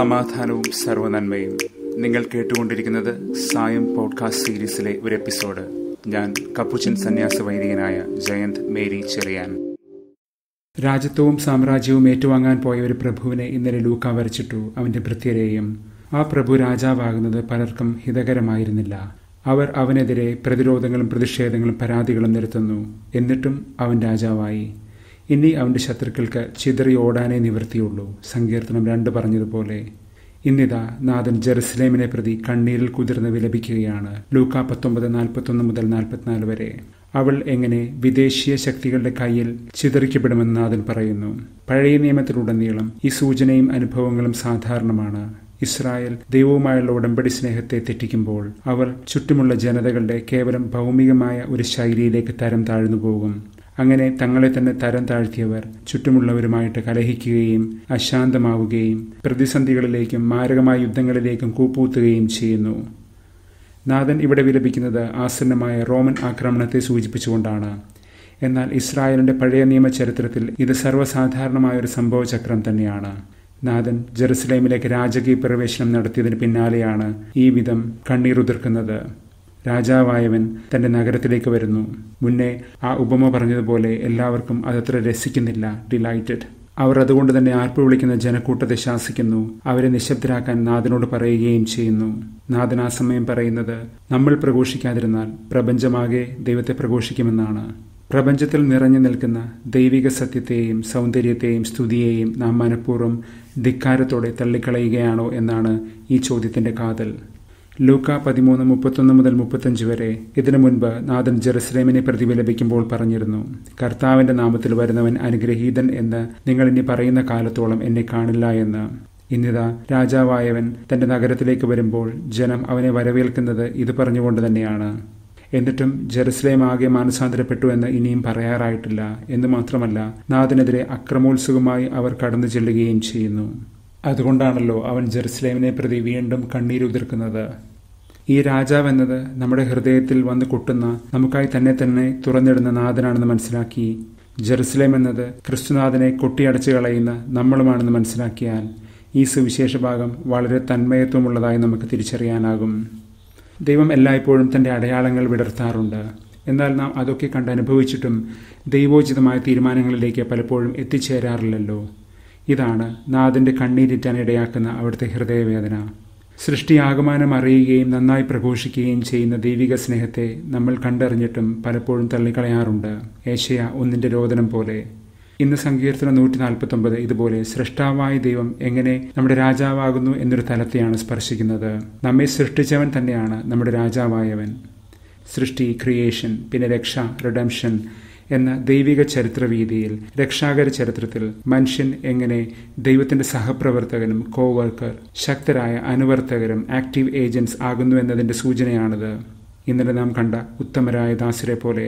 സമാധാനവും സർവനന്മയും നിങ്ങൾ കേട്ടുകൊണ്ടിരിക്കുന്നത് സായം പോഡ്കാസ്റ്റ് സീരീസിലെ ഒരു എപ്പിസോഡ് ഞാൻ കപ്പുച്ചൻ സന്യാസ വൈദികനായ ജയന്ത് മേരി ചെറിയാൻ രാജ്യത്വവും സാമ്രാജ്യവും ഏറ്റുവാങ്ങാൻ പോയ ഒരു പ്രഭുവിനെ ഇന്നലെ ലൂക്ക വരച്ചിട്ടു അവന്റെ ഭൃത്യരെയും ആ പ്രഭു രാജാവാകുന്നത് പലർക്കും ഹിതകരമായിരുന്നില്ല അവർ അവനെതിരെ പ്രതിരോധങ്ങളും പ്രതിഷേധങ്ങളും പരാതികളും നിരത്തുന്നു എന്നിട്ടും അവൻ രാജാവായി ഇനി അവന്റെ ശത്രുക്കൾക്ക് ചിതറി ഓടാനേ നിവൃത്തിയുള്ളൂ സങ്കീർത്തനം രണ്ട് പറഞ്ഞതുപോലെ ഇന്നിതാ നാഥൻ ജെറുസലേമിനെ പ്രതി കണ്ണീരിൽ കുതിർന്ന് വിലപിക്കുകയാണ് ലൂക്ക പത്തൊമ്പത് നാൽപ്പത്തൊന്ന് മുതൽ നാൽപ്പത്തിനാല് വരെ അവൾ എങ്ങനെ വിദേശീയ ശക്തികളുടെ കയ്യിൽ ചിതറിക്കപ്പെടുമെന്ന് നാഥൻ പറയുന്നു പഴയ നിയമത്തിലുടനീളം ഈ സൂചനയും അനുഭവങ്ങളും സാധാരണമാണ് ഇസ്രായേൽ ദൈവവുമായുള്ള ഉടമ്പടി സ്നേഹത്തെ തെറ്റിക്കുമ്പോൾ അവർ ചുറ്റുമുള്ള ജനതകളുടെ കേവലം ഭൗമികമായ ഒരു ശൈലിയിലേക്ക് തരം താഴ്ന്നു പോകും അങ്ങനെ തങ്ങളെ തന്നെ തരം താഴ്ത്തിയവർ ചുറ്റുമുള്ളവരുമായിട്ട് കലഹിക്കുകയും അശാന്തമാവുകയും പ്രതിസന്ധികളിലേക്കും മാരകമായ യുദ്ധങ്ങളിലേക്കും കൂപ്പൂത്തുകയും ചെയ്യുന്നു നാഥൻ ഇവിടെ വിലപിക്കുന്നത് ആസന്നമായ റോമൻ ആക്രമണത്തെ സൂചിപ്പിച്ചുകൊണ്ടാണ് എന്നാൽ ഇസ്രായേലിന്റെ പഴയ നിയമ ചരിത്രത്തിൽ ഇത് സർവ്വസാധാരണമായ ഒരു സംഭവചക്രം തന്നെയാണ് നാഥൻ ജെറുസലേമിലേക്ക് രാജകീയ പ്രവേശനം നടത്തിയതിന് പിന്നാലെയാണ് ഈ വിധം കണ്ണീറുതിർക്കുന്നത് രാജാവായവൻ തന്റെ നഗരത്തിലേക്ക് വരുന്നു മുന്നേ ആ ഉപമ പറഞ്ഞതുപോലെ എല്ലാവർക്കും അതത്ര രസിക്കുന്നില്ല ഡിലൈറ്റഡ് അവർ അതുകൊണ്ട് തന്നെ ആർപ്പ് വിളിക്കുന്ന ജനക്കൂട്ടത്തെ ശാസിക്കുന്നു അവരെ നിശബ്ദരാക്കാൻ നാഥനോട് പറയുകയും ചെയ്യുന്നു നാഥൻ ആ സമയം പറയുന്നത് നമ്മൾ പ്രഘോഷിക്കാതിരുന്നാൽ പ്രപഞ്ചമാകെ ദൈവത്തെ പ്രഘോഷിക്കുമെന്നാണ് പ്രപഞ്ചത്തിൽ നിറഞ്ഞു നിൽക്കുന്ന ദൈവിക സത്യത്തെയും സൗന്ദര്യത്തെയും സ്തുതിയെയും നാം മനഃപൂർവ്വം ധിക്കാരത്തോടെ തള്ളിക്കളയുകയാണോ എന്നാണ് ഈ ചോദ്യത്തിന്റെ കാതൽ ലൂക്ക പതിമൂന്ന് മുപ്പത്തൊന്ന് മുതൽ മുപ്പത്തഞ്ച് വരെ ഇതിനു മുൻപ് നാഥൻ ജെറുസലേമിനെ പ്രതിഫലിപ്പിക്കുമ്പോൾ പറഞ്ഞിരുന്നു കർത്താവിന്റെ നാമത്തിൽ വരുന്നവൻ അനുഗ്രഹീതൻ എന്ന് നിങ്ങൾ ഇനി പറയുന്ന കാലത്തോളം എന്നെ കാണില്ല എന്ന് ഇന്നിതാ രാജാവായവൻ തന്റെ നഗരത്തിലേക്ക് വരുമ്പോൾ ജനം അവനെ വരവേൽക്കുന്നത് ഇത് പറഞ്ഞുകൊണ്ട് തന്നെയാണ് എന്നിട്ടും ജെറുസലേം ആകെ മാനസാന്തരപ്പെട്ടു എന്ന് ഇനിയും പറയാറായിട്ടില്ല എന്ന് മാത്രമല്ല നാഥനെതിരെ അക്രമോത്സുകമായി അവർ കടന്നു ചെല്ലുകയും ചെയ്യുന്നു അതുകൊണ്ടാണല്ലോ അവൻ ജെറുസലേമിനെ പ്രതി വീണ്ടും കണ്ണീരുതിർക്കുന്നത് ഈ രാജാവ് എന്നത് നമ്മുടെ ഹൃദയത്തിൽ വന്ന് കൊട്ടുന്ന നമുക്കായി തന്നെ തന്നെ തുറന്നിടുന്ന നാഥനാണെന്ന് മനസ്സിലാക്കി ജെറുസലേം എന്നത് ക്രിസ്തുനാഥനെ കൊട്ടിയടച്ചു കളയുന്ന നമ്മളുമാണെന്ന് മനസ്സിലാക്കിയാൽ ഈ സുവിശേഷ ഭാഗം വളരെ തന്മയത്വമുള്ളതായി നമുക്ക് തിരിച്ചറിയാനാകും ദൈവം എല്ലായ്പ്പോഴും തന്റെ അടയാളങ്ങൾ വിടർത്താറുണ്ട് എന്നാൽ നാം അതൊക്കെ കണ്ട് അനുഭവിച്ചിട്ടും ദൈവോചിതമായ തീരുമാനങ്ങളിലേക്ക് പലപ്പോഴും എത്തിച്ചേരാറില്ലല്ലോ ഇതാണ് നാഥന്റെ കണ്ണീരിറ്റാൻ ഇടയാക്കുന്ന അവിടുത്തെ ഹൃദയവേദന സൃഷ്ടി ആകമാനം അറിയുകയും നന്നായി പ്രഘോഷിക്കുകയും ചെയ്യുന്ന ദൈവിക സ്നേഹത്തെ നമ്മൾ കണ്ടറിഞ്ഞിട്ടും പലപ്പോഴും തള്ളിക്കളയാറുണ്ട് ഏഷ്യ ഒന്നിന്റെ രോദനം പോലെ ഇന്ന് സങ്കീർത്തനം നൂറ്റി നാൽപ്പത്തി ഒമ്പത് ഇതുപോലെ സൃഷ്ടാവായ ദൈവം എങ്ങനെ നമ്മുടെ രാജാവാകുന്നു എന്നൊരു തലത്തെയാണ് സ്പർശിക്കുന്നത് നമ്മെ സൃഷ്ടിച്ചവൻ തന്നെയാണ് നമ്മുടെ രാജാവായവൻ സൃഷ്ടി ക്രിയേഷൻ പിന്നെ രക്ഷ റിഡംഷൻ എന്ന ദൈവിക ചരിത്രവീതിയിൽ രക്ഷാകര ചരിത്രത്തിൽ മനുഷ്യൻ എങ്ങനെ ദൈവത്തിന്റെ സഹപ്രവർത്തകനും കോവർക്കർ ശക്തരായ അനുവർത്തകരും ആക്റ്റീവ് ഏജന്റ്സ് ആകുന്നു എന്നതിന്റെ സൂചനയാണിത് ഇന്നലെ നാം കണ്ട ഉത്തമരായ ദാസരെ പോലെ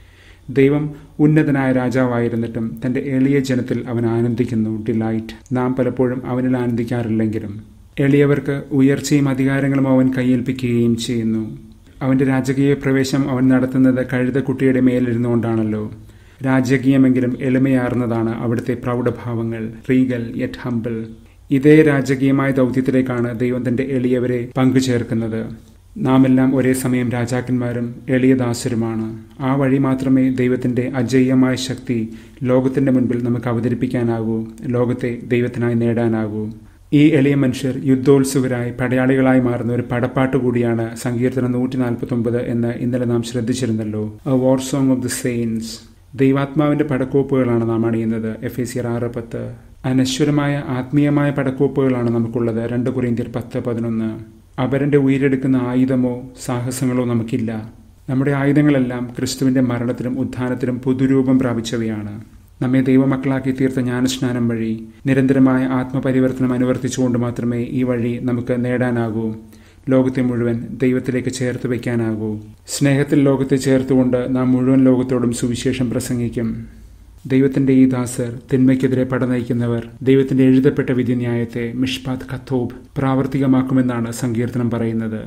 ദൈവം ഉന്നതനായ രാജാവായിരുന്നിട്ടും തന്റെ എളിയ ജനത്തിൽ അവൻ ആനന്ദിക്കുന്നു ഡിലൈറ്റ് നാം പലപ്പോഴും അവനിൽ ആനന്ദിക്കാറില്ലെങ്കിലും എളിയവർക്ക് ഉയർച്ചയും അധികാരങ്ങളും അവൻ കയ്യേൽപ്പിക്കുകയും ചെയ്യുന്നു അവന്റെ രാജകീയ പ്രവേശം അവൻ നടത്തുന്നത് കഴുത കുട്ടിയുടെ മേലിരുന്നുകൊണ്ടാണല്ലോ രാജകീയമെങ്കിലും എളിമയാർന്നതാണ് അവിടുത്തെ പ്രൗഢഭാവങ്ങൾ റീഗൽ യെറ്റ് ഹംബിൾ ഇതേ രാജകീയമായ ദൗത്യത്തിലേക്കാണ് ദൈവം തന്റെ എളിയവരെ പങ്കുചേർക്കുന്നത് നാം എല്ലാം ഒരേ സമയം രാജാക്കന്മാരും എളിയദാസരുമാണ് ആ വഴി മാത്രമേ ദൈവത്തിന്റെ അജയ്യമായ ശക്തി ലോകത്തിന്റെ മുൻപിൽ നമുക്ക് അവതരിപ്പിക്കാനാകൂ ലോകത്തെ ദൈവത്തിനായി നേടാനാകൂ ഈ എളിയ മനുഷ്യർ യുദ്ധോത്സുകരായി പടയാളികളായി മാറുന്ന ഒരു പടപ്പാട്ട് കൂടിയാണ് സങ്കീർത്തനം നൂറ്റി നാൽപ്പത്തി ഒമ്പത് എന്ന് ഇന്നലെ നാം ശ്രദ്ധിച്ചിരുന്നല്ലോ a war song of the saints ദൈവാത്മാവിന്റെ പടക്കോപ്പുകളാണ് നാം അണിയുന്നത് എഫ് എ സി ആറ് പത്ത് അനശ്വരമായ ആത്മീയമായ പടക്കോപ്പുകളാണ് നമുക്കുള്ളത് രണ്ട് കുറിന്തിയർ പത്ത് പതിനൊന്ന് അപരന്റെ ഉയരെടുക്കുന്ന ആയുധമോ സാഹസങ്ങളോ നമുക്കില്ല നമ്മുടെ ആയുധങ്ങളെല്ലാം ക്രിസ്തുവിന്റെ മരണത്തിലും ഉത്ഥാനത്തിലും പുതുരൂപം പ്രാപിച്ചവയാണ് നമ്മെ ദൈവമക്കളാക്കി തീർത്ത ജ്ഞാനസ്നാനം വഴി നിരന്തരമായ ആത്മപരിവർത്തനം അനുവർത്തിച്ചുകൊണ്ട് മാത്രമേ ഈ വഴി നമുക്ക് നേടാനാകൂ ലോകത്തെ മുഴുവൻ ദൈവത്തിലേക്ക് ചേർത്ത് വയ്ക്കാനാകൂ സ്നേഹത്തിൽ ലോകത്തെ ചേർത്തുകൊണ്ട് നാം മുഴുവൻ ലോകത്തോടും സുവിശേഷം പ്രസംഗിക്കും ദൈവത്തിന്റെ ഈ ദാസർ തിന്മയ്ക്കെതിരെ പടനയിക്കുന്നവർ ദൈവത്തിന്റെ എഴുതപ്പെട്ട വിധിന്യായത്തെ മിഷ്പാത് ഖത്തോബ് പ്രാവർത്തികമാക്കുമെന്നാണ് സങ്കീർത്തനം പറയുന്നത്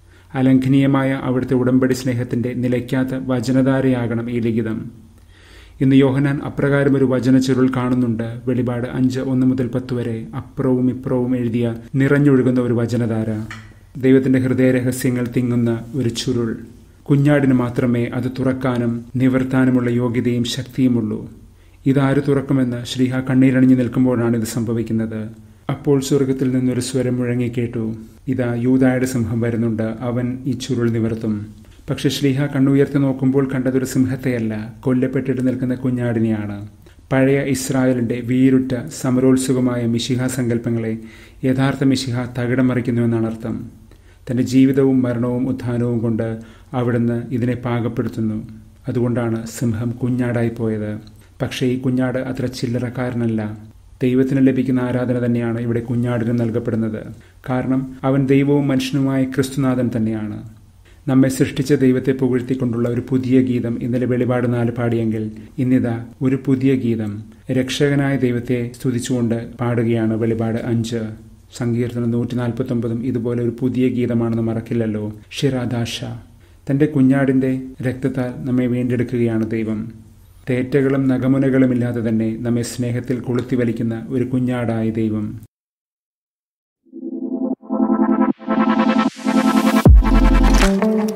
അലംഘനീയമായ അവിടുത്തെ ഉടമ്പടി സ്നേഹത്തിന്റെ നിലയ്ക്കാത്ത വചനധാരയാകണം ഈ ലിഖിതം ഇന്ന് യോഹനാൻ അപ്രകാരം ഒരു വചന ചുരുൾ കാണുന്നുണ്ട് വെളിപാട് അഞ്ച് ഒന്ന് മുതൽ പത്ത് വരെ അപ്പുറവും ഇപ്പുറവും എഴുതിയ നിറഞ്ഞൊഴുകുന്ന ഒരു വചനധാര ദൈവത്തിന്റെ ഹൃദയ രഹസ്യങ്ങൾ തിങ്ങുന്ന ഒരു ചുരുൾ കുഞ്ഞാടിന് മാത്രമേ അത് തുറക്കാനും നിവർത്താനുമുള്ള യോഗ്യതയും ശക്തിയുമുള്ളൂ ഇതാര് തുറക്കുമെന്ന് ശ്രീഹ കണ്ണീരണിഞ്ഞു നിൽക്കുമ്പോഴാണ് ഇത് സംഭവിക്കുന്നത് അപ്പോൾ സ്വർഗത്തിൽ നിന്നൊരു സ്വരം മുഴങ്ങി കേട്ടു ഇതാ യൂതായുടെ സിംഹം വരുന്നുണ്ട് അവൻ ഈ ചുരുൾ നിവർത്തും പക്ഷെ ശ്രീഹ കണ്ണുയർത്തി നോക്കുമ്പോൾ കണ്ടതൊരു സിംഹത്തെയല്ല കൊല്ലപ്പെട്ടിട്ട് നിൽക്കുന്ന കുഞ്ഞാടിനെയാണ് പഴയ ഇസ്രായേലിന്റെ വീരുറ്റ സമരോത്സുകമായ മിശിഹ സങ്കല്പങ്ങളെ യഥാർത്ഥ മിശിഹ തകിടം മറിക്കുന്നുവെന്നാണ് അർത്ഥം തന്റെ ജീവിതവും മരണവും ഉത്ഥാനവും കൊണ്ട് അവിടുന്ന് ഇതിനെ പാകപ്പെടുത്തുന്നു അതുകൊണ്ടാണ് സിംഹം കുഞ്ഞാടായി പോയത് പക്ഷേ ഈ കുഞ്ഞാട് അത്ര ചില്ലറക്കാരനല്ല ദൈവത്തിന് ലഭിക്കുന്ന ആരാധന തന്നെയാണ് ഇവിടെ കുഞ്ഞാടിന് നൽകപ്പെടുന്നത് കാരണം അവൻ ദൈവവും മനുഷ്യനുമായ ക്രിസ്തുനാഥൻ തന്നെയാണ് നമ്മെ സൃഷ്ടിച്ച ദൈവത്തെ പുകഴ്ത്തിക്കൊണ്ടുള്ള ഒരു പുതിയ ഗീതം ഇന്നലെ വെളിപാട് നാല് പാടിയെങ്കിൽ ഇന്നിതാ ഒരു പുതിയ ഗീതം രക്ഷകനായ ദൈവത്തെ സ്തുതിച്ചുകൊണ്ട് പാടുകയാണ് വെളിപാട് അഞ്ച് സങ്കീർത്തനം നൂറ്റി നാൽപ്പത്തി ഒമ്പതും ഇതുപോലെ ഒരു പുതിയ ഗീതമാണെന്ന് മറക്കില്ലല്ലോ ഷിറാദാഷ തന്റെ കുഞ്ഞാടിന്റെ രക്തത്താൽ നമ്മെ വീണ്ടെടുക്കുകയാണ് ദൈവം തേറ്റകളും നഗമുനകളും ഇല്ലാതെ തന്നെ നമ്മെ സ്നേഹത്തിൽ കൊളുത്തി വലിക്കുന്ന ഒരു കുഞ്ഞാടായ ദൈവം thank you